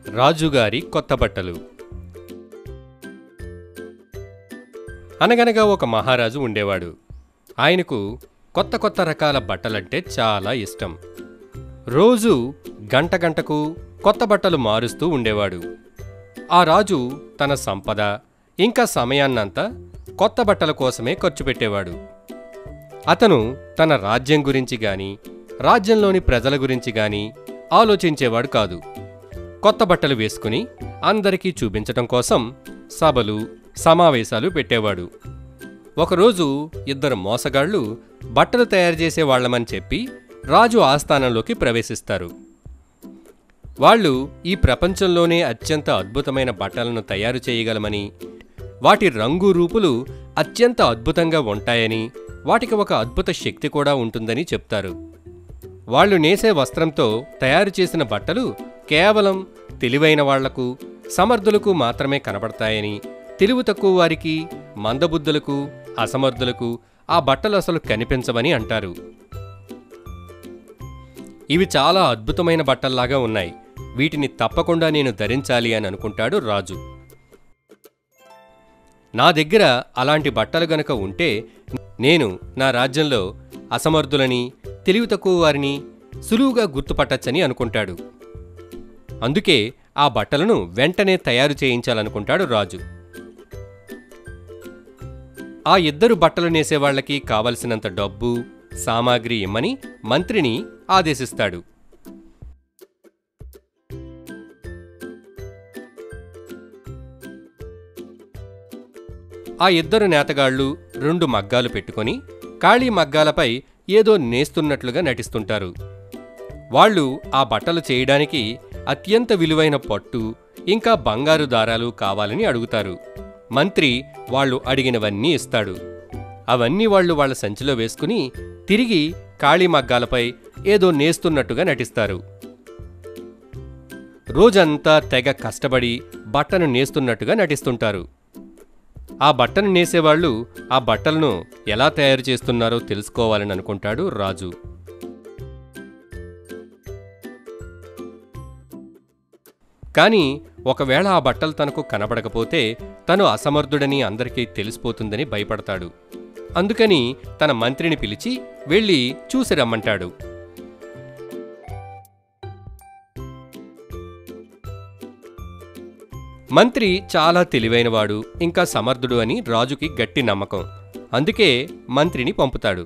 రాజుగారి కొత్త బట్టలు అనగనగా ఒక మహారాజు ఉండేవాడు ఆయనకు కొత్త కొత్త రకాల బట్టలంటే చాలా ఇష్టం రోజు గంట గంటకు కొత్త బట్టలు మారుస్తూ ఉండేవాడు ఆ రాజు తన సంపద ఇంకా సమయాన్నంతా కొత్త బట్టల కోసమే ఖర్చు పెట్టేవాడు అతను తన రాజ్యం గురించి గాని రాజ్యంలోని ప్రజల గురించి గాని ఆలోచించేవాడు కాదు కొత్త బట్టలు వేసుకుని అందరికీ చూపించటం కోసం సభలు సమావేశాలు పెట్టేవాడు ఒకరోజు ఇద్దరు మోసగాళ్లు బట్టలు తయారు చేసే వాళ్ళమని చెప్పి రాజు ఆస్థానంలోకి ప్రవేశిస్తారు వాళ్ళు ఈ ప్రపంచంలోనే అత్యంత అద్భుతమైన బట్టలను తయారు చేయగలమని వాటి రంగు రూపులు అత్యంత అద్భుతంగా ఉంటాయని వాటికి ఒక అద్భుత శక్తి కూడా ఉంటుందని చెప్తారు వాళ్ళు నేసే వస్త్రంతో తయారు చేసిన బట్టలు కేవలం తెలివైన వాళ్లకు సమర్థులకు మాత్రమే కనబడతాయని తెలివి తక్కువ వారికి మందబుద్ధులకు అసమర్థులకు ఆ బట్టలు అసలు కనిపించవని అంటారు ఇవి చాలా అద్భుతమైన బట్టల్లాగా ఉన్నాయి వీటిని తప్పకుండా నేను ధరించాలి అని అనుకుంటాడు రాజు నా దగ్గర అలాంటి బట్టలు గనక ఉంటే నేను నా రాజ్యంలో అసమర్థులని తెలివి తక్కువ వారిని సులువుగా గుర్తుపట్టచ్చని అనుకుంటాడు అందుకే ఆ బట్టలను వెంటనే తయారు చేయించాలనుకుంటాడు రాజు ఆ ఇద్దరు బట్టలు నేసేవాళ్లకి కావలసినంత డబ్బు సామాగ్రి ఇమ్మని మంత్రిని ఆదేశిస్తాడు ఆ ఇద్దరు నేతగాళ్లు రెండు మగ్గాలు పెట్టుకొని ఖాళీ మగ్గాలపై ఏదో నేస్తున్నట్లుగా నటిస్తుంటారు వాళ్ళు ఆ బట్టలు చేయడానికి అత్యంత విలువైన పట్టు ఇంకా బంగారు దారాలు కావాలని అడుగుతారు మంత్రి వాళ్ళు అడిగినవన్నీ ఇస్తాడు అవన్నీ వాళ్ళు వాళ్ళ సంచిలో వేసుకుని తిరిగి ఖాళీ మగ్గాలపై ఏదో నేస్తున్నట్టుగా నటిస్తారు రోజంతా తెగ కష్టపడి బట్టను నేస్తున్నట్టుగా నటిస్తుంటారు ఆ బట్టను నేసేవాళ్ళు ఆ బట్టలను ఎలా తయారు చేస్తున్నారో తెలుసుకోవాలని అనుకుంటాడు రాజు కానీ ఒకవేళ ఆ బట్టలు తనకు కనబడకపోతే తను అసమర్థుడని అందరికీ తెలిసిపోతుందని భయపడతాడు అందుకని తన మంత్రిని పిలిచి వెళ్ళి చూసి రమ్మంటాడు మంత్రి చాలా తెలివైనవాడు ఇంకా సమర్థుడు అని రాజుకి గట్టి నమ్మకం అందుకే మంత్రిని పంపుతాడు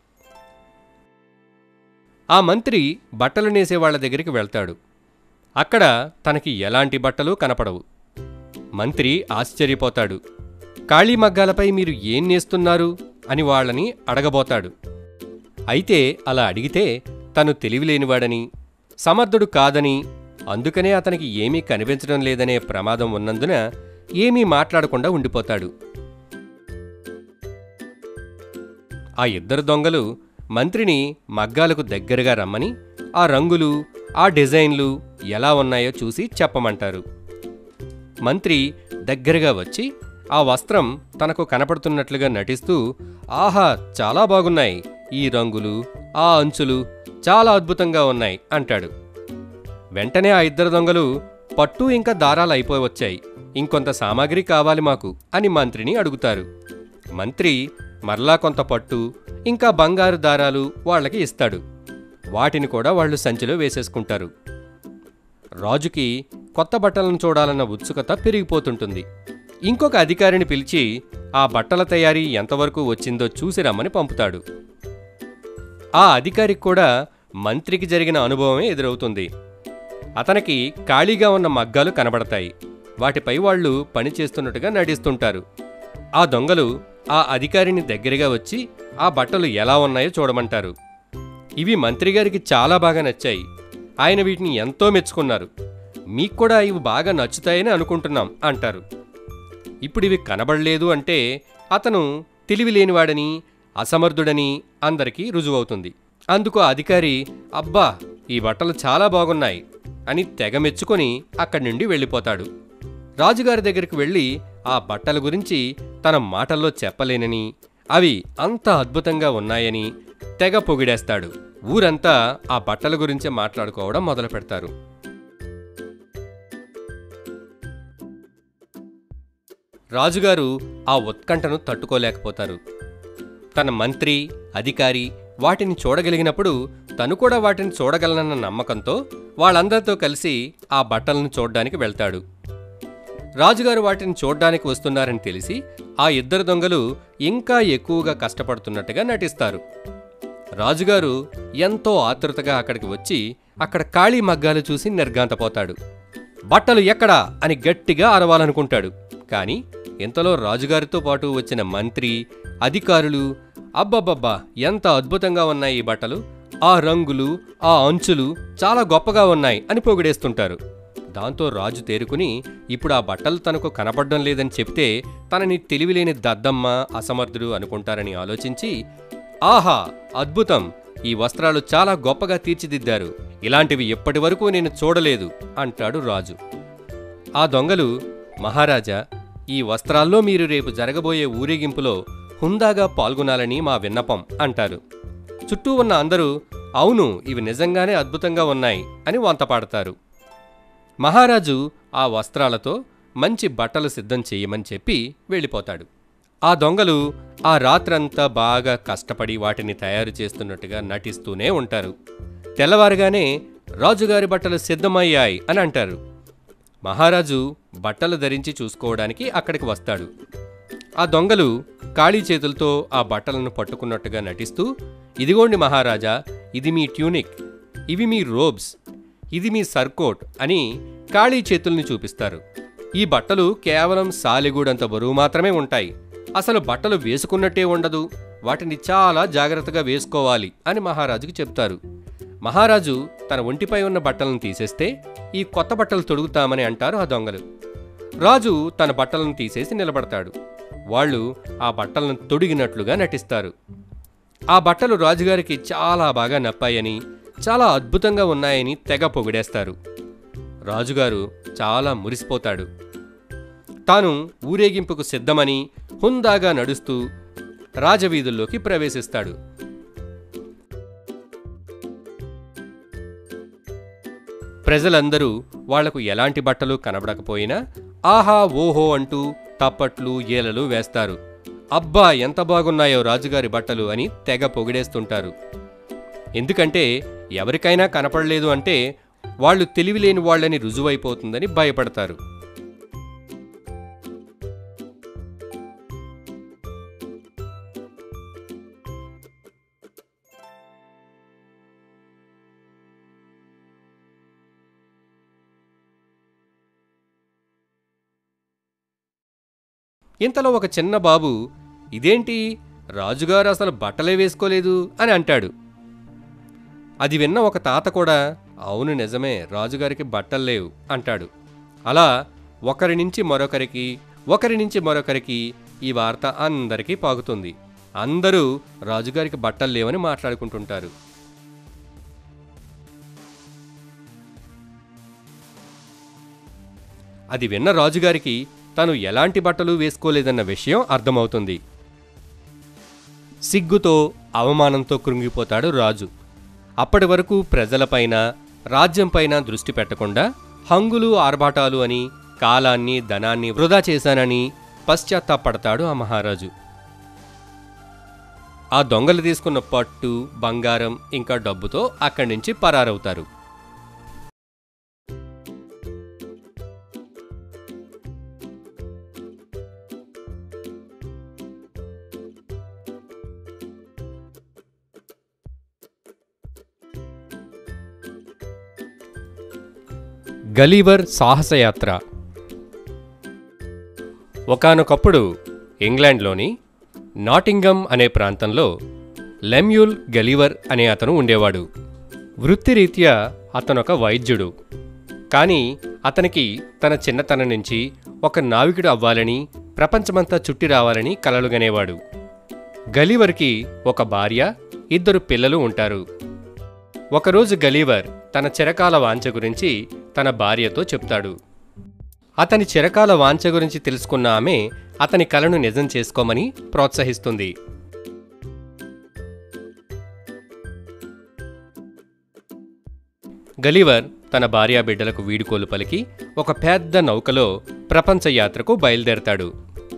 ఆ మంత్రి బట్టలు నేసే వాళ్ళ దగ్గరికి వెళ్తాడు అక్కడ తనకి ఎలాంటి బట్టలు కనపడవు మంత్రి ఆశ్చర్యపోతాడు ఖాళీ మగ్గాలపై మీరు ఏం నేస్తున్నారు అని వాళ్ళని అడగబోతాడు అయితే అలా అడిగితే తను తెలివిలేనివాడని సమర్థుడు కాదని అందుకనే అతనికి ఏమీ కనిపించడం లేదనే ప్రమాదం ఉన్నందున ఏమీ మాట్లాడకుండా ఉండిపోతాడు ఆ ఇద్దరు దొంగలు మంత్రిని మగ్గాలకు దగ్గరగా రమ్మని ఆ రంగులు ఆ డిజైన్లు ఎలా ఉన్నాయో చూసి చెప్పమంటారు మంత్రి దగ్గరగా వచ్చి ఆ వస్త్రం తనకు కనపడుతున్నట్లుగా నటిస్తూ ఆహా చాలా బాగున్నాయి ఈ రంగులు ఆ అంచులు చాలా అద్భుతంగా ఉన్నాయి అంటాడు వెంటనే ఆ ఇద్దరు దొంగలు పట్టు ఇంకా దారాలు అయిపోయి వచ్చాయి ఇంకొంత సామాగ్రి కావాలి మాకు అని మంత్రిని అడుగుతారు మంత్రి మరలా కొంత పట్టు ఇంకా బంగారు దారాలు వాళ్ళకి ఇస్తాడు వాటిని కూడా వాళ్ళు సంచిలో వేసేసుకుంటారు రాజుకి కొత్త బట్టలను చూడాలన్న ఉత్సుకత పెరిగిపోతుంటుంది ఇంకొక అధికారిని పిలిచి ఆ బట్టల తయారీ ఎంతవరకు వచ్చిందో చూసి రమ్మని పంపుతాడు ఆ అధికారికి కూడా మంత్రికి జరిగిన అనుభవమే ఎదురవుతుంది అతనికి ఖాళీగా ఉన్న మగ్గాలు కనబడతాయి వాటిపై వాళ్ళు పనిచేస్తున్నట్టుగా నటిస్తుంటారు ఆ దొంగలు ఆ అధికారిని దగ్గరగా వచ్చి ఆ బట్టలు ఎలా ఉన్నాయో చూడమంటారు ఇవి మంత్రిగారికి చాలా బాగా నచ్చాయి ఆయన వీటిని ఎంతో మెచ్చుకున్నారు మీకు కూడా ఇవి బాగా నచ్చుతాయని అనుకుంటున్నాం అంటారు ఇప్పుడు ఇవి కనబడలేదు అంటే అతను తెలివి లేనివాడని అసమర్థుడని అందరికీ రుజువవుతుంది అందుకు ఆ అధికారి అబ్బా ఈ బట్టలు చాలా బాగున్నాయి అని తెగ మెచ్చుకొని అక్కడి నుండి వెళ్ళిపోతాడు రాజుగారి దగ్గరికి వెళ్ళి ఆ బట్టల గురించి తన మాటల్లో చెప్పలేనని అవి అంత అద్భుతంగా ఉన్నాయని తెగ పొగిడేస్తాడు ఊరంతా ఆ బట్టల గురించే మాట్లాడుకోవడం మొదలు పెడతారు రాజుగారు ఆ ఉత్కంఠను తట్టుకోలేకపోతారు తన మంత్రి అధికారి వాటిని చూడగలిగినప్పుడు తను కూడా వాటిని చూడగలనన్న నమ్మకంతో వాళ్ళందరితో కలిసి ఆ బట్టలను చూడడానికి వెళ్తాడు రాజుగారు వాటిని చూడ్డానికి వస్తున్నారని తెలిసి ఆ ఇద్దరు దొంగలు ఇంకా ఎక్కువగా కష్టపడుతున్నట్టుగా నటిస్తారు రాజుగారు ఎంతో ఆతృతగా అక్కడికి వచ్చి అక్కడ ఖాళీ మగ్గాలు చూసి నిర్గాంతపోతాడు బట్టలు ఎక్కడా అని గట్టిగా అరవాలనుకుంటాడు కానీ ఇంతలో రాజుగారితో పాటు వచ్చిన మంత్రి అధికారులు అబ్బబ్బబ్బా ఎంత అద్భుతంగా ఉన్నాయి ఈ బట్టలు ఆ రంగులు ఆ అంచులు చాలా గొప్పగా ఉన్నాయి అని పొగిడేస్తుంటారు దాంతో రాజు తేరుకుని ఇప్పుడు ఆ బట్టలు తనకు కనపడడం లేదని చెప్తే తనని తెలివిలేని దద్దమ్మ అసమర్థుడు అనుకుంటారని ఆలోచించి ఆహా అద్భుతం ఈ వస్త్రాలు చాలా గొప్పగా తీర్చిదిద్దారు ఇలాంటివి ఎప్పటి వరకు నేను చూడలేదు అంటాడు రాజు ఆ దొంగలు మహారాజా ఈ వస్త్రాల్లో మీరు రేపు జరగబోయే ఊరేగింపులో హుందాగా పాల్గొనాలని మా విన్నపం అంటారు చుట్టూ ఉన్న అందరూ అవును ఇవి నిజంగానే అద్భుతంగా ఉన్నాయి అని వంతపాడతారు మహారాజు ఆ వస్త్రాలతో మంచి బట్టలు సిద్ధం చేయమని చెప్పి వెళ్ళిపోతాడు ఆ దొంగలు ఆ రాత్రంతా బాగా కష్టపడి వాటిని తయారు చేస్తున్నట్టుగా నటిస్తూనే ఉంటారు తెల్లవారుగానే రాజుగారి బట్టలు సిద్ధమయ్యాయి అని అంటారు మహారాజు బట్టలు ధరించి చూసుకోవడానికి అక్కడికి వస్తాడు ఆ దొంగలు ఖాళీ చేతులతో ఆ బట్టలను పట్టుకున్నట్టుగా నటిస్తూ ఇదిగోండి మహారాజా ఇది మీ ట్యూనిక్ ఇవి మీ రోబ్స్ ఇది మీ సర్కోట్ అని ఖాళీ చేతుల్ని చూపిస్తారు ఈ బట్టలు కేవలం సాలిగూడంత బరువు మాత్రమే ఉంటాయి అసలు బట్టలు వేసుకున్నట్టే ఉండదు వాటిని చాలా జాగ్రత్తగా వేసుకోవాలి అని మహారాజుకి చెప్తారు మహారాజు తన ఒంటిపై ఉన్న బట్టలను తీసేస్తే ఈ కొత్త బట్టలు తొడుగుతామని అంటారు ఆ దొంగలు రాజు తన బట్టలను తీసేసి నిలబడతాడు వాళ్ళు ఆ బట్టలను తొడిగినట్లుగా నటిస్తారు ఆ బట్టలు రాజుగారికి చాలా బాగా నప్పాయని చాలా అద్భుతంగా ఉన్నాయని తెగ పొగిడేస్తారు రాజుగారు చాలా మురిసిపోతాడు తాను ఊరేగింపుకు సిద్ధమని హుందాగా నడుస్తూ రాజవీధుల్లోకి ప్రవేశిస్తాడు ప్రజలందరూ వాళ్లకు ఎలాంటి బట్టలు కనబడకపోయినా ఆహా ఓహో అంటూ తప్పట్లు ఏలలు వేస్తారు అబ్బా ఎంత బాగున్నాయో రాజుగారి బట్టలు అని తెగ పొగిడేస్తుంటారు ఎందుకంటే ఎవరికైనా కనపడలేదు అంటే వాళ్ళు తెలివిలేని వాళ్ళని రుజువైపోతుందని భయపడతారు ఇంతలో ఒక చిన్న బాబు ఇదేంటి రాజుగారు అసలు బట్టలే వేసుకోలేదు అని అంటాడు అది విన్న ఒక తాత కూడా అవును నిజమే రాజుగారికి బట్టలు లేవు అంటాడు అలా ఒకరి నుంచి మరొకరికి ఒకరి నుంచి మరొకరికి ఈ వార్త అందరికీ పాకుతుంది అందరూ రాజుగారికి బట్టలు లేవని మాట్లాడుకుంటుంటారు అది విన్న రాజుగారికి తను ఎలాంటి బట్టలు వేసుకోలేదన్న విషయం అర్థమవుతుంది సిగ్గుతో అవమానంతో కృంగిపోతాడు రాజు అప్పటి వరకు ప్రజలపైన రాజ్యంపైన దృష్టి పెట్టకుండా హంగులు ఆర్భాటాలు అని కాలాన్ని ధనాన్ని వృధా చేశానని పశ్చాత్తాపడతాడు ఆ మహారాజు ఆ దొంగలు తీసుకున్న పట్టు బంగారం ఇంకా డబ్బుతో అక్కడి నుంచి పరారవుతారు గలీవర్ సాహసయాత్ర ఒకానొకప్పుడు ఇంగ్లాండ్లోని నాటింగమ్ అనే ప్రాంతంలో లెమ్యూల్ గలీవర్ అనే అతను ఉండేవాడు వృత్తిరీత్యా అతనొక వైద్యుడు కానీ అతనికి తన చిన్నతనం నుంచి ఒక నావికుడు అవ్వాలని ప్రపంచమంతా చుట్టి రావాలని కలలుగనేవాడు గలీవర్కి ఒక భార్య ఇద్దరు పిల్లలు ఉంటారు ఒకరోజు గలీవర్ తన చిరకాల వాంఛ గురించి తన భార్యతో చెప్తాడు అతని చిరకాల వాంఛ గురించి తెలుసుకున్న ఆమె అతని కలను నిజం చేసుకోమని ప్రోత్సహిస్తుంది గలీవర్ తన భార్యా బిడ్డలకు వీడుకోలు పలికి ఒక పెద్ద నౌకలో ప్రపంచ యాత్రకు బయలుదేరతాడు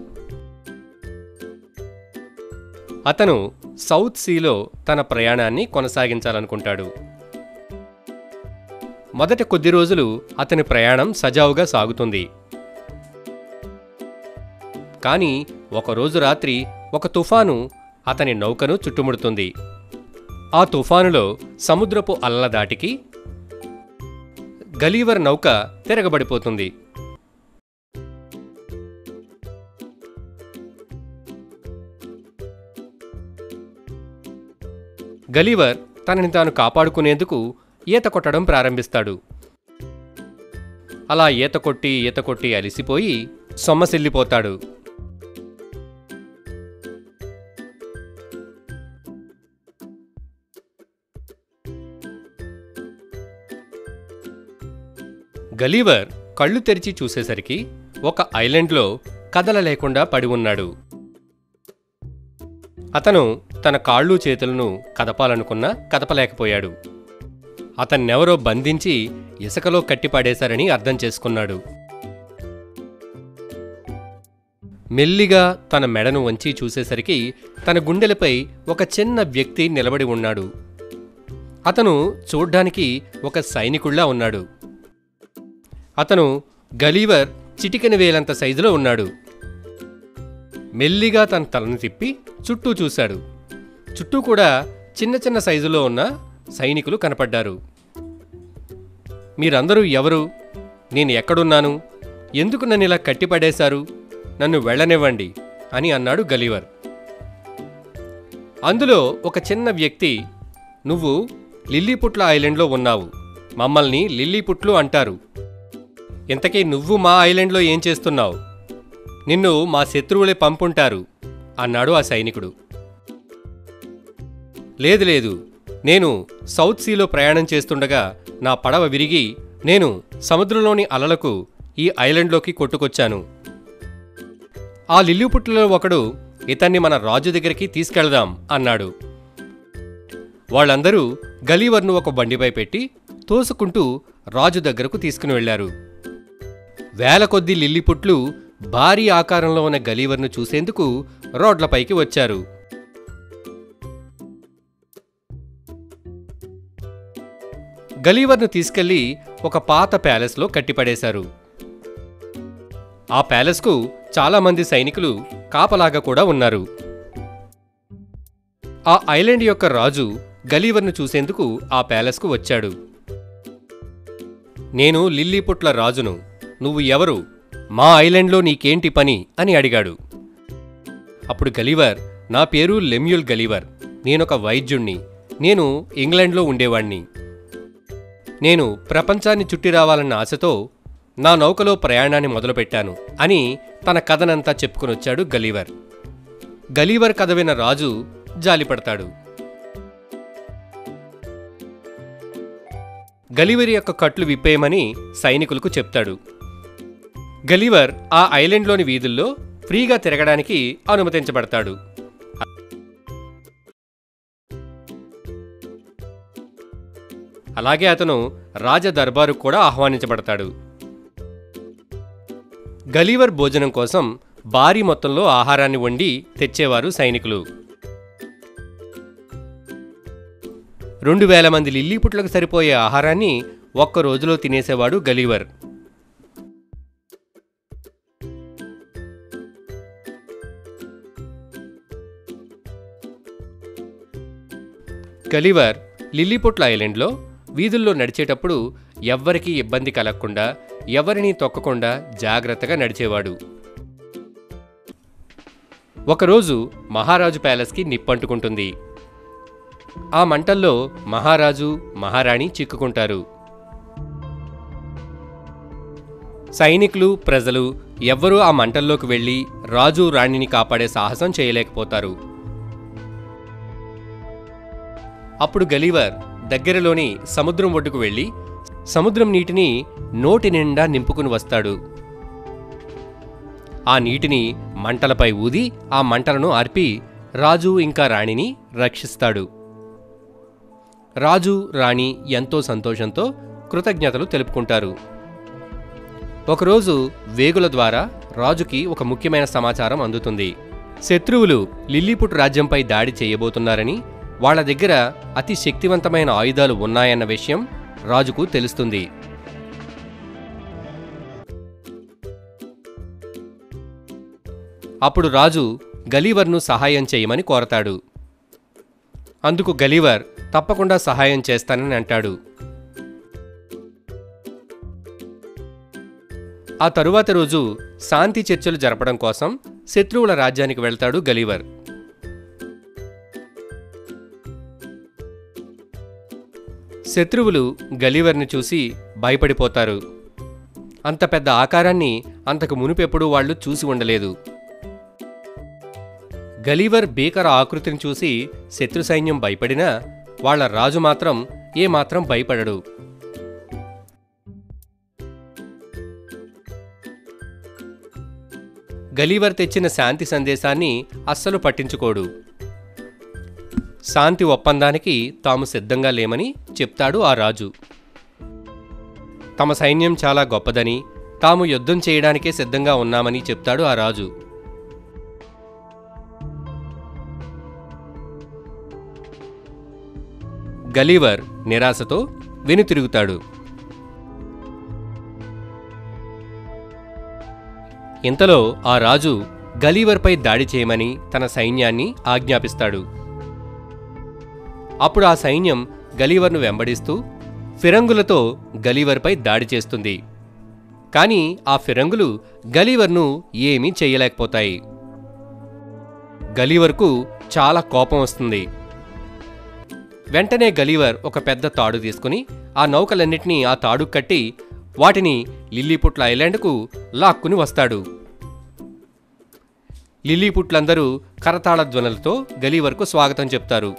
అతను సౌత్ సీలో తన ప్రయాణాన్ని కొనసాగించాలనుకుంటాడు మొదటి కొద్ది రోజులు అతని ప్రయాణం సజావుగా సాగుతుంది కానీ ఒకరోజు రాత్రి ఒక తుఫాను అతని నౌకను చుట్టుముడుతుంది ఆ తుఫానులో సముద్రపు అలల దాటికి గలీవర్ నౌక తిరగబడిపోతుంది గలీవర్ తనని తాను కాపాడుకునేందుకు ఈత కొట్టడం ప్రారంభిస్తాడు అలా ఈత కొట్టి ఈత కొట్టి అలిసిపోయి సొమ్మసిల్లిపోతాడు గలీవర్ కళ్ళు తెరిచి చూసేసరికి ఒక ఐలాండ్లో కదల లేకుండా పడి ఉన్నాడు అతను తన కాళ్ళు చేతులను కదపాలనుకున్నా కదపలేకపోయాడు అతన్నెవరో బంధించి ఇసుకలో కట్టిపడేశారని అర్థం చేసుకున్నాడు మెల్లిగా తన మెడను వంచి చూసేసరికి తన గుండెలపై ఒక చిన్న వ్యక్తి నిలబడి ఉన్నాడు అతను చూడ్డానికి ఒక సైనికుళ్లా ఉన్నాడు అతను గలీవర్ చిటికెన వేలంత సైజులో ఉన్నాడు మెల్లిగా తన తలను తిప్పి చుట్టూ చూశాడు చుట్టూ కూడా చిన్న చిన్న సైజులో ఉన్న సైనికులు కనపడ్డారు మీరందరూ ఎవరు నేను ఎక్కడున్నాను ఎందుకు నన్ను ఇలా కట్టిపడేశారు నన్ను వెళ్ళనివ్వండి అని అన్నాడు గలీవర్ అందులో ఒక చిన్న వ్యక్తి నువ్వు లిల్లీపుట్ల ఐలాండ్లో ఉన్నావు మమ్మల్ని లిల్లీపుట్లు అంటారు ఇంతకీ నువ్వు మా ఐలాండ్లో ఏం చేస్తున్నావు నిన్ను మా శత్రువులే పంపుంటారు అన్నాడు ఆ సైనికుడు లేదు లేదు నేను సౌత్ సీలో ప్రయాణం చేస్తుండగా నా పడవ విరిగి నేను సముద్రంలోని అలలకు ఈ ఐలాండ్లోకి కొట్టుకొచ్చాను ఆ లిల్లిపుట్లలో ఒకడు ఇతన్ని మన రాజు దగ్గరికి తీసుకెళ్దాం అన్నాడు వాళ్ళందరూ గలీవర్ను ఒక బండిపై పెట్టి తోసుకుంటూ రాజు దగ్గరకు తీసుకుని వెళ్లారు వేల కొద్ది లిల్లిపుట్లు భారీ ఆకారంలో ఉన్న గలీవర్ను చూసేందుకు రోడ్లపైకి వచ్చారు గలీవర్ను తీసుకెళ్లి ఒక పాత ప్యాలెస్లో కట్టిపడేశారు ఆ ప్యాలెస్కు చాలామంది సైనికులు కాపలాగా కూడా ఉన్నారు ఆ ఐలాండ్ యొక్క రాజు గలీవర్ను చూసేందుకు ఆ ప్యాలెస్కు వచ్చాడు నేను లిల్లీపుట్ల రాజును నువ్వు ఎవరు మా ఐలాండ్లో నీకేంటి పని అని అడిగాడు అప్పుడు గలీవర్ నా పేరు లెమ్యుల్ గలీవర్ నేనొక వైద్యుణ్ణి నేను ఇంగ్లాండ్లో ఉండేవాణ్ణి నేను ప్రపంచాన్ని చుట్టి రావాలన్న ఆశతో నా నౌకలో ప్రయాణాన్ని మొదలుపెట్టాను అని తన కథనంతా చెప్పుకొనొచ్చాడు గలీవర్ గలీవర్ కథ విన్న రాజు జాలిపడతాడు గలీవర్ యొక్క కట్లు విప్పేయమని సైనికులకు చెప్తాడు గలీవర్ ఆ ఐలాండ్లోని వీధుల్లో ఫ్రీగా తిరగడానికి అనుమతించబడతాడు అలాగే అతను రాజ దర్బారు కూడా ఆహ్వానించబడతాడు గలీవర్ భోజనం కోసం భారీ మొత్తంలో ఆహారాన్ని వండి తెచ్చేవారు సైనికులు రెండు వేల మంది లిల్లీపుట్లకు సరిపోయే ఆహారాన్ని ఒక్క రోజులో తినేసేవాడు గలీవర్ గలీవర్ లిల్లీపుట్ల ఐలాండ్లో వీధుల్లో నడిచేటప్పుడు ఎవ్వరికీ ఇబ్బంది కలగకుండా ఎవరినీ తొక్కకుండా జాగ్రత్తగా నడిచేవాడు ఒకరోజు మహారాజు ప్యాలెస్కి నిప్పంటుకుంటుంది ఆ మంటల్లో మహారాజు మహారాణి చిక్కుకుంటారు సైనికులు ప్రజలు ఎవ్వరూ ఆ మంటల్లోకి వెళ్ళి రాజు రాణిని కాపాడే సాహసం చేయలేకపోతారు అప్పుడు గలీవర్ దగ్గరలోని సముద్రం ఒడ్డుకు వెళ్ళి సముద్రం నీటిని నోటి నిండా నింపుకుని వస్తాడు ఆ నీటిని మంటలపై ఊది ఆ మంటలను ఆర్పి రాజు ఇంకా రాణిని రక్షిస్తాడు రాజు రాణి ఎంతో సంతోషంతో కృతజ్ఞతలు తెలుపుకుంటారు ఒకరోజు వేగుల ద్వారా రాజుకి ఒక ముఖ్యమైన సమాచారం అందుతుంది శత్రువులు లిల్లీపుట్ రాజ్యంపై దాడి చేయబోతున్నారని వాళ్ళ దగ్గర అతి శక్తివంతమైన ఆయుధాలు ఉన్నాయన్న విషయం రాజుకు తెలుస్తుంది అప్పుడు రాజు గలీవర్ను సహాయం చేయమని కోరతాడు అందుకు గలీవర్ తప్పకుండా సహాయం చేస్తానని అంటాడు ఆ తరువాత రోజు శాంతి చర్చలు జరపడం కోసం శత్రువుల రాజ్యానికి వెళ్తాడు గలీవర్ శత్రువులు గలీవర్ని చూసి భయపడిపోతారు అంత పెద్ద ఆకారాన్ని అంతకు మునుపెప్పుడూ వాళ్ళు చూసి ఉండలేదు గలీవర్ భీకర ఆకృతిని చూసి శత్రు సైన్యం భయపడినా వాళ్ళ రాజు మాత్రం ఏమాత్రం భయపడడు గలీవర్ తెచ్చిన శాంతి సందేశాన్ని అస్సలు పట్టించుకోడు శాంతి ఒప్పందానికి తాము సిద్ధంగా లేమని చెప్తాడు ఆ రాజు తమ సైన్యం చాలా గొప్పదని తాము యుద్ధం చేయడానికే సిద్ధంగా ఉన్నామని చెప్తాడు ఆ రాజు గలీవర్ నిరాశతో వెనుతిరుగుతాడు ఇంతలో ఆ రాజు గలీవర్పై దాడి చేయమని తన సైన్యాన్ని ఆజ్ఞాపిస్తాడు అప్పుడు ఆ సైన్యం గలీవర్ను వెంబడిస్తూ ఫిరంగులతో గలీవర్పై దాడి చేస్తుంది కానీ ఆ ఫిరంగులు గలీవర్ను ఏమీ చెయ్యలేకపోతాయి గలీవర్కు చాలా కోపం వస్తుంది వెంటనే గలీవర్ ఒక పెద్ద తాడు తీసుకుని ఆ నౌకలన్నిటినీ ఆ తాడు కట్టి వాటిని లిల్లీపుట్ల ఐలాండ్కు లాక్కుని వస్తాడు లిల్లీపుట్లందరూ కరతాళ ధ్వనులతో గలీవర్కు స్వాగతం చెప్తారు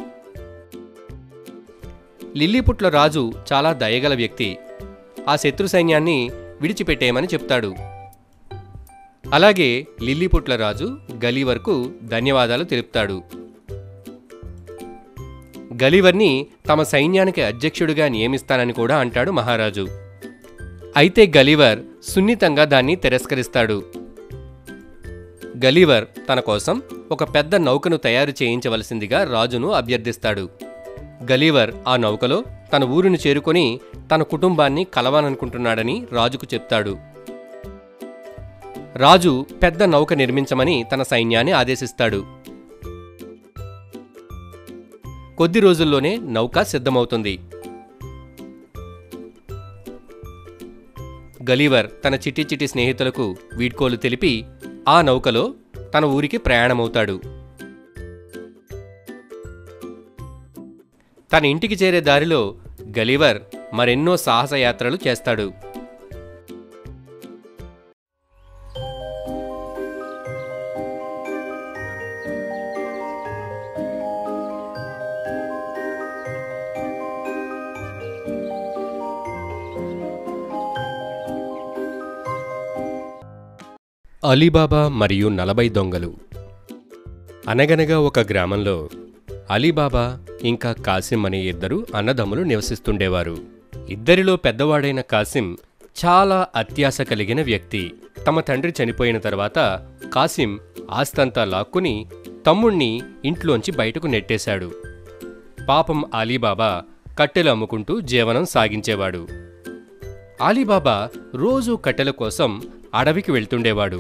లిల్లీపుట్ల రాజు చాలా దయగల వ్యక్తి ఆ శత్రు సైన్యాన్ని విడిచిపెట్టేయమని చెప్తాడు అలాగే లిల్లీపుట్ల రాజు గలీవర్కు ధన్యవాదాలు తెలుపుతాడు గలీవర్ని తమ సైన్యానికి అధ్యక్షుడిగా నియమిస్తానని కూడా అంటాడు మహారాజు అయితే గలీవర్ సున్నితంగా దాన్ని తిరస్కరిస్తాడు గలీవర్ తన కోసం ఒక పెద్ద నౌకను తయారు చేయించవలసిందిగా రాజును అభ్యర్థిస్తాడు గలీవర్ ఆ నౌకలో తన ఊరిని చేరుకొని తన కుటుంబాన్ని కలవాలనుకుంటున్నాడని రాజుకు చెప్తాడు రాజు పెద్ద నౌక నిర్మించమని తన సైన్యాన్ని ఆదేశిస్తాడు కొద్ది రోజుల్లోనే నౌక సిద్ధమవుతుంది గలీవర్ తన చిట్టి చిట్టి స్నేహితులకు వీడ్కోలు తెలిపి ఆ నౌకలో తన ఊరికి ప్రయాణమవుతాడు తన ఇంటికి చేరే దారిలో గలీవర్ మరెన్నో సాహసయాత్రలు చేస్తాడు అలీబాబా మరియు నలభై దొంగలు అనగనగా ఒక గ్రామంలో అలీబాబా ఇంకా కాసిం అనే ఇద్దరు అన్నదమ్ములు నివసిస్తుండేవారు ఇద్దరిలో పెద్దవాడైన కాసిం చాలా అత్యాశ కలిగిన వ్యక్తి తమ తండ్రి చనిపోయిన తర్వాత కాసిం ఆస్తంతా లాక్కుని తమ్ముణ్ణి ఇంట్లోంచి బయటకు నెట్టేశాడు పాపం అలీబాబా కట్టెలు అమ్ముకుంటూ జీవనం సాగించేవాడు అలీబాబా రోజూ కట్టెల కోసం అడవికి వెళ్తుండేవాడు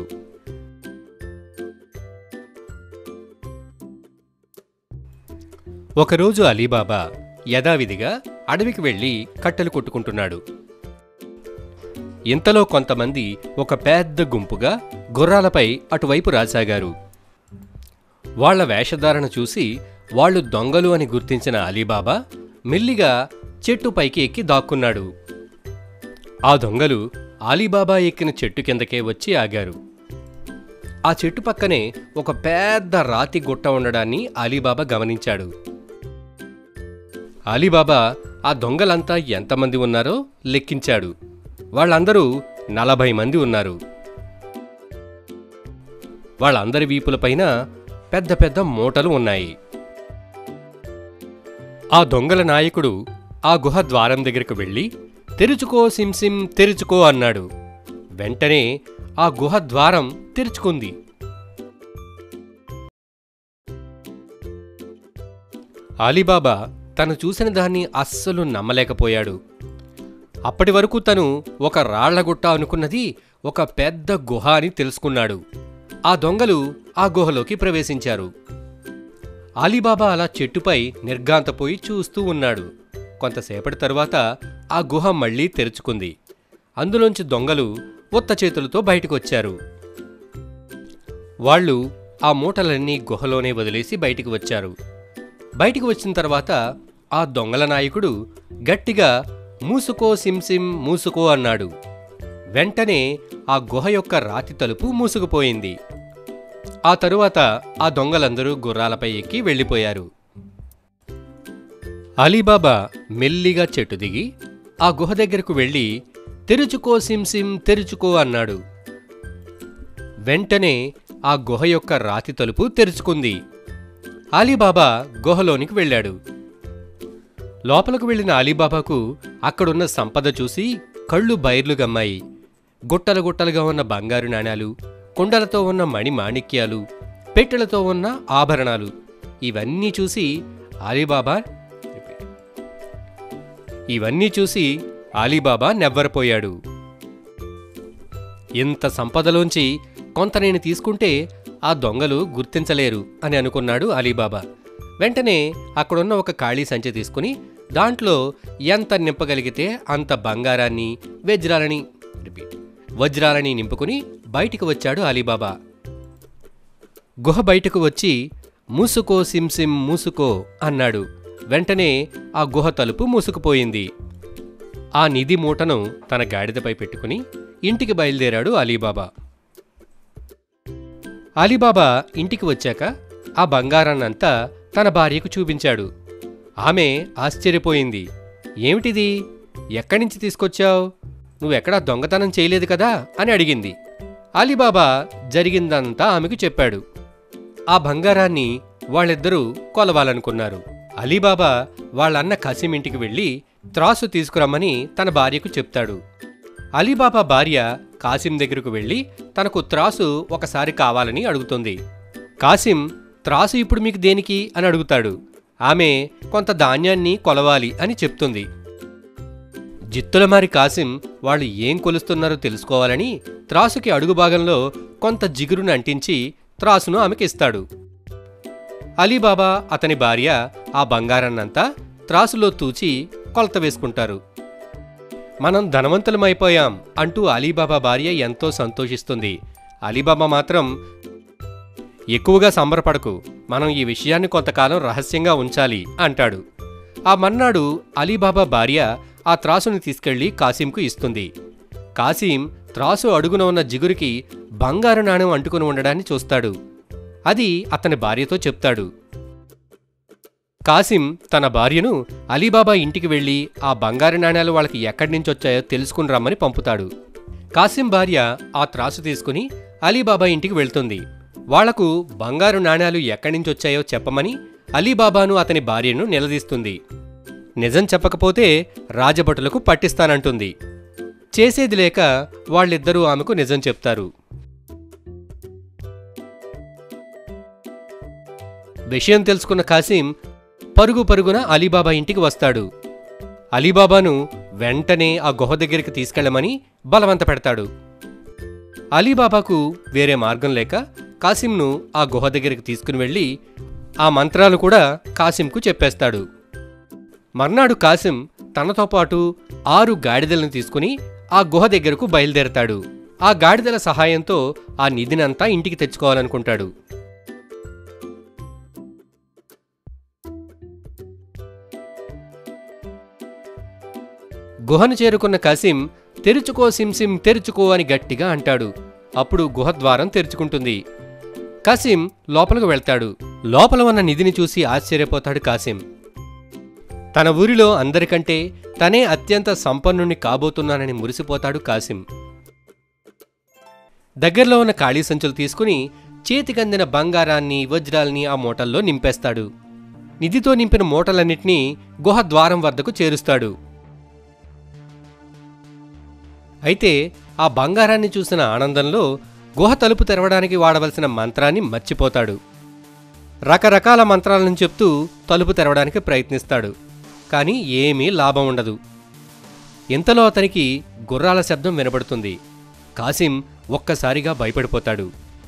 ఒకరోజు అలీబాబా యథావిధిగా అడవికి వెళ్ళి కట్టెలు కొట్టుకుంటున్నాడు ఇంతలో కొంతమంది ఒక పెద్ద గుంపుగా గుర్రాలపై అటువైపు రాసాగారు వాళ్ళ వేషధారణ చూసి వాళ్ళు దొంగలు అని గుర్తించిన అలీబాబా మెల్లిగా చెట్టు పైకి ఎక్కి దాక్కున్నాడు ఆ దొంగలు అలీబాబా ఎక్కిన చెట్టు కిందకే వచ్చి ఆగారు ఆ చెట్టు పక్కనే ఒక పెద్ద రాతి గుట్ట ఉండడాన్ని అలీబాబా గమనించాడు అలీబాబా ఆ దొంగలంతా ఎంతమంది ఉన్నారో లెక్కించాడు వాళ్ళందరూ నలభై మంది ఉన్నారు వాళ్ళందరి వీపులపైన పెద్ద పెద్ద మూటలు ఉన్నాయి ఆ దొంగల నాయకుడు ఆ గుహ ద్వారం దగ్గరకు వెళ్ళి తెరుచుకో సిమ్సిమ్ తెరుచుకో అన్నాడు వెంటనే ఆ గుహ ద్వారం తెరుచుకుంది అలీబాబా తను చూసిన దాన్ని అస్సలు నమ్మలేకపోయాడు అప్పటి వరకు తను ఒక రాళ్లగుట్ట అనుకున్నది ఒక పెద్ద గుహ అని తెలుసుకున్నాడు ఆ దొంగలు ఆ గుహలోకి ప్రవేశించారు అలీబాబా అలా చెట్టుపై నిర్గాంతపోయి చూస్తూ ఉన్నాడు కొంతసేపటి తరువాత ఆ గుహ మళ్ళీ తెరుచుకుంది అందులోంచి దొంగలు ఉత్త చేతులతో బయటకొచ్చారు వాళ్ళు ఆ మూటలన్నీ గుహలోనే వదిలేసి బయటికి వచ్చారు బయటికి వచ్చిన తర్వాత ఆ దొంగల నాయకుడు గట్టిగా మూసుకో సిమ్సిమ్ మూసుకో అన్నాడు వెంటనే ఆ గుహ యొక్క రాతి తలుపు మూసుకుపోయింది ఆ తరువాత ఆ దొంగలందరూ గుర్రాలపై ఎక్కి వెళ్ళిపోయారు అలీబాబా మెల్లిగా చెట్టు దిగి ఆ గుహ దగ్గరకు వెళ్ళి తెరుచుకో సిమ్సిమ్ తెరుచుకో అన్నాడు వెంటనే ఆ గుహ యొక్క రాతి తలుపు తెరుచుకుంది అలీబాబా గుహలోనికి వెళ్ళాడు లోపలకు వెళ్ళిన అలీబాబాకు అక్కడున్న సంపద చూసి కళ్ళు బైర్లు గమ్మాయి గుట్టలు గుట్టలుగా ఉన్న బంగారు నాణాలు కుండలతో ఉన్న మణి మాణిక్యాలు పెట్టెలతో ఉన్న ఆభరణాలు ఇవన్నీ చూసి అలీబాబా ఇవన్నీ చూసి అలీబాబా నెవ్వరపోయాడు ఇంత సంపదలోంచి కొంత నేను తీసుకుంటే ఆ దొంగలు గుర్తించలేరు అని అనుకున్నాడు అలీబాబా వెంటనే అక్కడున్న ఒక ఖాళీ సంచి తీసుకుని దాంట్లో ఎంత నింపగలిగితే అంత బంగారాన్ని వజ్రాలని రిపీట్ వజ్రాలని నింపుకుని బయటికి వచ్చాడు అలీబాబా గుహ బయటకు వచ్చి మూసుకో సిమ్సిం మూసుకో అన్నాడు వెంటనే ఆ గుహ తలుపు మూసుకుపోయింది ఆ నిధి మూటను తన గాడిదపై పెట్టుకుని ఇంటికి బయలుదేరాడు అలీబాబా అలీబాబా ఇంటికి వచ్చాక ఆ బంగారాన్నంతా తన భార్యకు చూపించాడు ఆమె ఆశ్చర్యపోయింది ఏమిటిది ఎక్కడి నుంచి తీసుకొచ్చావు నువ్వెక్కడా దొంగతనం చేయలేదు కదా అని అడిగింది అలీబాబా జరిగిందంతా ఆమెకు చెప్పాడు ఆ బంగారాన్ని వాళ్ళిద్దరూ కొలవాలనుకున్నారు అలీబాబా వాళ్ళన్న కసిం ఇంటికి వెళ్ళి త్రాసు తీసుకురమ్మని తన భార్యకు చెప్తాడు అలీబాబా భార్య కాసిం దగ్గరకు వెళ్ళి తనకు త్రాసు ఒకసారి కావాలని అడుగుతుంది కాసిం త్రాసు ఇప్పుడు మీకు దేనికి అని అడుగుతాడు ఆమె కొంత ధాన్యాన్ని కొలవాలి అని చెప్తుంది జిత్తులమారి కాసిం వాళ్ళు ఏం కొలుస్తున్నారో తెలుసుకోవాలని త్రాసుకి అడుగు భాగంలో కొంత జిగురును అంటించి త్రాసును ఆమెకిస్తాడు అలీబాబా అతని భార్య ఆ బంగారాన్నంతా త్రాసులో తూచి కొలత వేసుకుంటారు మనం ధనవంతులమైపోయాం అంటూ అలీబాబా భార్య ఎంతో సంతోషిస్తుంది అలీబాబా మాత్రం ఎక్కువగా సంబరపడకు మనం ఈ విషయాన్ని కొంతకాలం రహస్యంగా ఉంచాలి అంటాడు ఆ మన్నాడు అలీబాబా భార్య ఆ త్రాసుని తీసుకెళ్లి కాసింకు ఇస్తుంది కాసిం త్రాసు అడుగున ఉన్న జిగురికి బంగారు నాణెం అంటుకుని ఉండడాన్ని చూస్తాడు అది అతని భార్యతో చెప్తాడు కాసిం తన భార్యను అలీబాబా ఇంటికి వెళ్ళి ఆ బంగారు నాణేలు వాళ్ళకి ఎక్కడి నుంచి వచ్చాయో తెలుసుకుని రమ్మని పంపుతాడు కాసిం భార్య ఆ త్రాసు తీసుకుని అలీబాబా ఇంటికి వెళ్తుంది వాళ్లకు బంగారు నాణేలు ఎక్కడి నుంచి వచ్చాయో చెప్పమని అలీబాబాను అతని భార్యను నిలదీస్తుంది నిజం చెప్పకపోతే రాజభటులకు పట్టిస్తానంటుంది చేసేది లేక వాళ్ళిద్దరూ ఆమెకు నిజం చెప్తారు విషయం తెలుసుకున్న కాసిం పరుగు పరుగున అలీబాబా ఇంటికి వస్తాడు అలీబాబాను వెంటనే ఆ గుహ దగ్గరికి తీసుకెళ్లమని బలవంత పెడతాడు అలీబాబాకు వేరే మార్గం లేక కాసింను ఆ గుహ దగ్గరికి తీసుకుని వెళ్ళి ఆ మంత్రాలు కూడా కాసింకు చెప్పేస్తాడు మర్నాడు కాసిం తనతో పాటు ఆరు గాడిదలను తీసుకుని ఆ గుహ దగ్గరకు బయలుదేరతాడు ఆ గాడిదల సహాయంతో ఆ నిధినంతా ఇంటికి తెచ్చుకోవాలనుకుంటాడు గుహను చేరుకున్న కాసిం తెరుచుకో సిమ్సిం తెరుచుకో అని గట్టిగా అంటాడు అప్పుడు గుహ ద్వారం తెరుచుకుంటుంది కాసిం లోపలకు వెళ్తాడు లోపల ఉన్న నిధిని చూసి ఆశ్చర్యపోతాడు కాసిం తన ఊరిలో అందరికంటే తనే అత్యంత సంపన్నుణ్ణి కాబోతున్నానని మురిసిపోతాడు కాసిం దగ్గరలో ఉన్న ఖాళీ సంచులు తీసుకుని చేతికందిన బంగారాన్ని వజ్రాల్ని ఆ మూటల్లో నింపేస్తాడు నిధితో నింపిన మూటలన్నిటినీ గుహ ద్వారం వద్దకు చేరుస్తాడు అయితే ఆ బంగారాన్ని చూసిన ఆనందంలో గుహ తలుపు తెరవడానికి వాడవలసిన మంత్రాన్ని మర్చిపోతాడు రకరకాల మంత్రాలను చెప్తూ తలుపు తెరవడానికి ప్రయత్నిస్తాడు కానీ ఏమీ లాభం ఉండదు ఇంతలో అతనికి గుర్రాల శబ్దం వినబడుతుంది కాసిం ఒక్కసారిగా భయపడిపోతాడు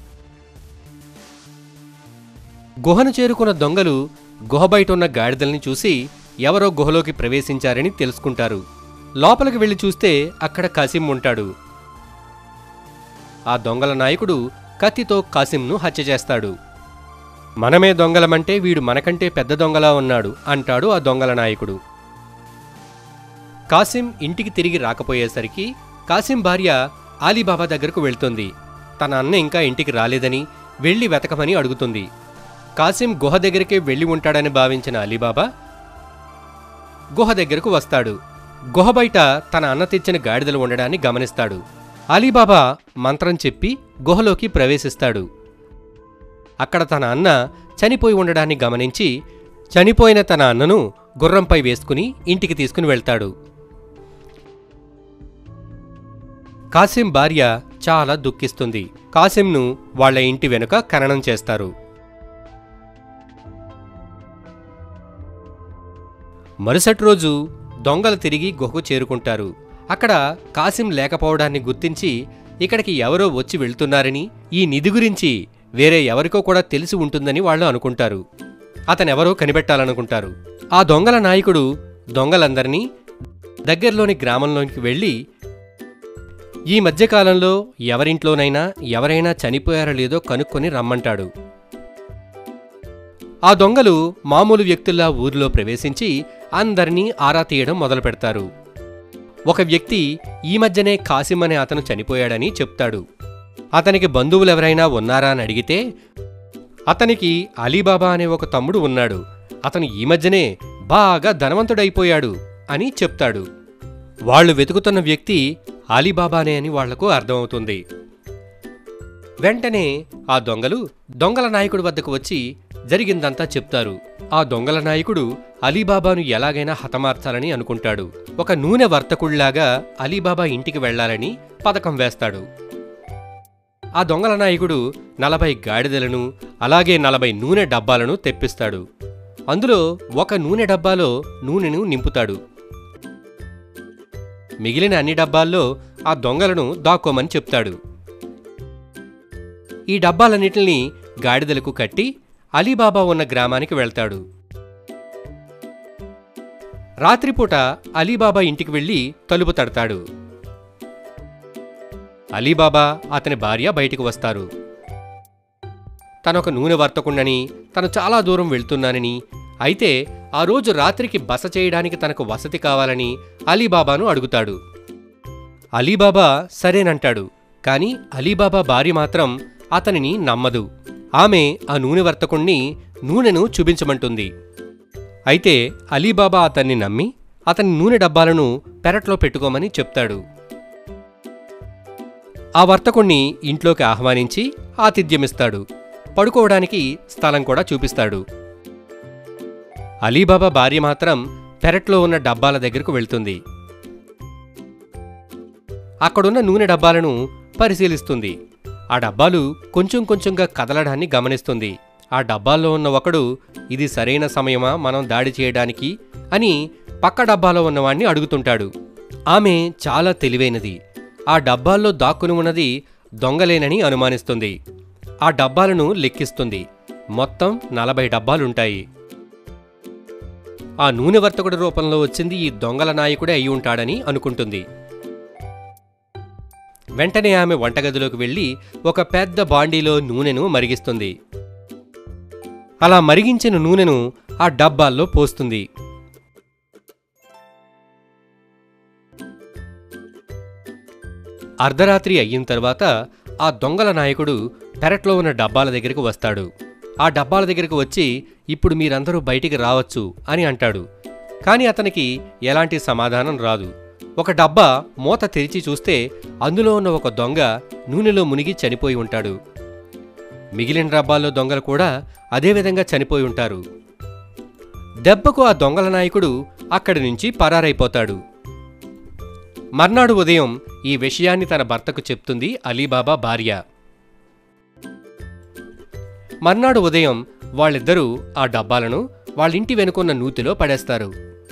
గుహను చేరుకున్న దొంగలు గుహ బయట ఉన్న గాడిదల్ని చూసి ఎవరో గుహలోకి ప్రవేశించారని తెలుసుకుంటారు లోపలికి వెళ్లి చూస్తే అక్కడ కాసిం ఉంటాడు ఆ దొంగల నాయకుడు కత్తితో కాసింను హత్య చేస్తాడు మనమే దొంగలమంటే వీడు మనకంటే పెద్ద దొంగలా ఉన్నాడు అంటాడు ఆ దొంగల నాయకుడు కాసిం ఇంటికి తిరిగి రాకపోయేసరికి కాసిం భార్య ఆలీబాబా దగ్గరకు వెళ్తుంది తన అన్న ఇంకా ఇంటికి రాలేదని వెళ్ళి వెతకమని అడుగుతుంది కాసిం గుహ దగ్గరికే వెళ్ళి ఉంటాడని భావించిన అలీబాబా గుహ దగ్గరకు వస్తాడు గుహ బయట తన అన్న తెచ్చిన గాడిదలు ఉండడాన్ని గమనిస్తాడు అలీబాబా మంత్రం చెప్పి గుహలోకి ప్రవేశిస్తాడు అక్కడ తన అన్న చనిపోయి ఉండడాన్ని గమనించి చనిపోయిన తన అన్నను గుర్రంపై వేసుకుని ఇంటికి తీసుకుని వెళ్తాడు కాసిం భార్య చాలా దుఃఖిస్తుంది కాసింను వాళ్ళ ఇంటి వెనుక ఖననం చేస్తారు మరుసటి రోజు దొంగలు తిరిగి గుహకు చేరుకుంటారు అక్కడ కాసిం లేకపోవడాన్ని గుర్తించి ఇక్కడికి ఎవరో వచ్చి వెళ్తున్నారని ఈ నిధి గురించి వేరే ఎవరికో కూడా తెలిసి ఉంటుందని వాళ్ళు అనుకుంటారు అతనెవరో కనిపెట్టాలనుకుంటారు ఆ దొంగల నాయకుడు దొంగలందరినీ దగ్గరలోని గ్రామంలోకి వెళ్ళి ఈ మధ్యకాలంలో ఎవరింట్లోనైనా ఎవరైనా చనిపోయారో లేదో కనుక్కొని రమ్మంటాడు ఆ దొంగలు మామూలు వ్యక్తుల్లా ఊరిలో ప్రవేశించి అందరినీ ఆరా తీయడం మొదలు పెడతారు ఒక వ్యక్తి ఈ మధ్యనే కాసిం అనే అతను చనిపోయాడని చెప్తాడు అతనికి బంధువులెవరైనా ఉన్నారా అని అడిగితే అతనికి అలీబాబా అనే ఒక తమ్ముడు ఉన్నాడు అతను ఈ మధ్యనే బాగా ధనవంతుడైపోయాడు అని చెప్తాడు వాళ్ళు వెతుకుతున్న వ్యక్తి అలీబాబానే అని వాళ్లకు అర్థమవుతుంది వెంటనే ఆ దొంగలు దొంగల నాయకుడి వద్దకు వచ్చి జరిగిందంతా చెప్తారు ఆ దొంగల నాయకుడు అలీబాబాను ఎలాగైనా హతమార్చాలని అనుకుంటాడు ఒక నూనె వర్తకుళ్లాగా అలీబాబా ఇంటికి వెళ్లాలని పథకం వేస్తాడు ఆ దొంగల నాయకుడు నలభై గాడిదలను అలాగే నలభై నూనె డబ్బాలను తెప్పిస్తాడు అందులో ఒక నూనె డబ్బాలో నూనెను నింపుతాడు మిగిలిన అన్ని డబ్బాల్లో ఆ దొంగలను దాక్కోమని చెప్తాడు ఈ డబ్బాలన్నిటిని గాడిదలకు కట్టి అలీబాబా ఉన్న గ్రామానికి వెళ్తాడు రాత్రిపూట అలీబాబా ఇంటికి వెళ్ళి తలుపు తడతాడు అలీబాబా అతని భార్య బయటికి వస్తారు తనొక నూనె వర్తకుండని తను చాలా దూరం వెళ్తున్నానని అయితే ఆ రోజు రాత్రికి బస చేయడానికి తనకు వసతి కావాలని అలీబాబాను అడుగుతాడు అలీబాబా సరేనంటాడు కాని అలీబాబా భార్య మాత్రం అతనిని నమ్మదు ఆమె ఆ నూనె వర్తకుణ్ణి నూనెను చూపించమంటుంది అయితే అలీబాబా అతన్ని నమ్మి అతని నూనె డబ్బాలను పెరట్లో పెట్టుకోమని చెప్తాడు ఆ వర్తకుణ్ణి ఇంట్లోకి ఆహ్వానించి ఆతిథ్యమిస్తాడు పడుకోవడానికి స్థలం కూడా చూపిస్తాడు అలీబాబా భార్య మాత్రం పెరట్లో ఉన్న డబ్బాల దగ్గరకు వెళ్తుంది అక్కడున్న నూనె డబ్బాలను పరిశీలిస్తుంది ఆ డబ్బాలు కొంచెం కొంచెంగా కదలడాన్ని గమనిస్తుంది ఆ డబ్బాల్లో ఉన్న ఒకడు ఇది సరైన సమయమా మనం దాడి చేయడానికి అని పక్క డబ్బాలో ఉన్నవాణ్ణి అడుగుతుంటాడు ఆమె చాలా తెలివైనది ఆ డబ్బాల్లో దాక్కుని ఉన్నది దొంగలేనని అనుమానిస్తుంది ఆ డబ్బాలను లెక్కిస్తుంది మొత్తం నలభై డబ్బాలుంటాయి ఆ నూనె వర్తకుడి రూపంలో వచ్చింది ఈ దొంగల నాయకుడే అయి ఉంటాడని అనుకుంటుంది వెంటనే ఆమె వంటగదిలోకి వెళ్ళి ఒక పెద్ద బాండీలో నూనెను మరిగిస్తుంది అలా మరిగించిన నూనెను ఆ డబ్బాల్లో పోస్తుంది అర్ధరాత్రి అయిన తర్వాత ఆ దొంగల నాయకుడు పెరట్లో ఉన్న డబ్బాల దగ్గరికి వస్తాడు ఆ డబ్బాల దగ్గరికి వచ్చి ఇప్పుడు మీరందరూ బయటికి రావచ్చు అని అంటాడు కానీ అతనికి ఎలాంటి సమాధానం రాదు ఒక డబ్బా మూత తెరిచి చూస్తే అందులో ఉన్న ఒక దొంగ నూనెలో మునిగి చనిపోయి ఉంటాడు మిగిలిన డబ్బాల్లో దొంగలు కూడా అదేవిధంగా చనిపోయి ఉంటారు దెబ్బకు ఆ దొంగల నాయకుడు అక్కడి నుంచి పరారైపోతాడు మర్నాడు ఉదయం ఈ విషయాన్ని తన భర్తకు చెప్తుంది అలీబాబా భార్య మర్నాడు ఉదయం వాళ్ళిద్దరూ ఆ డబ్బాలను వాళ్ళింటి వెనుకున్న నూతిలో పడేస్తారు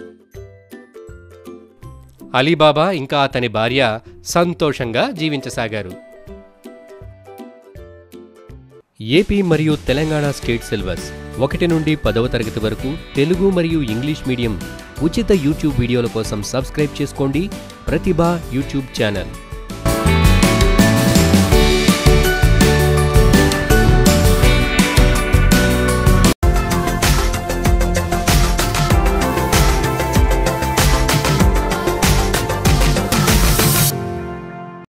అలీబాబా ఇంకా అతని భార్య సంతోషంగా జీవించసాగారు ఏపీ మరియు తెలంగాణ స్టేట్ సిలబస్ ఒకటి నుండి పదవ తరగతి వరకు తెలుగు మరియు ఇంగ్లీష్ మీడియం ఉచిత యూట్యూబ్ వీడియోల కోసం సబ్స్క్రైబ్ చేసుకోండి ప్రతిభ యూట్యూబ్ ఛానల్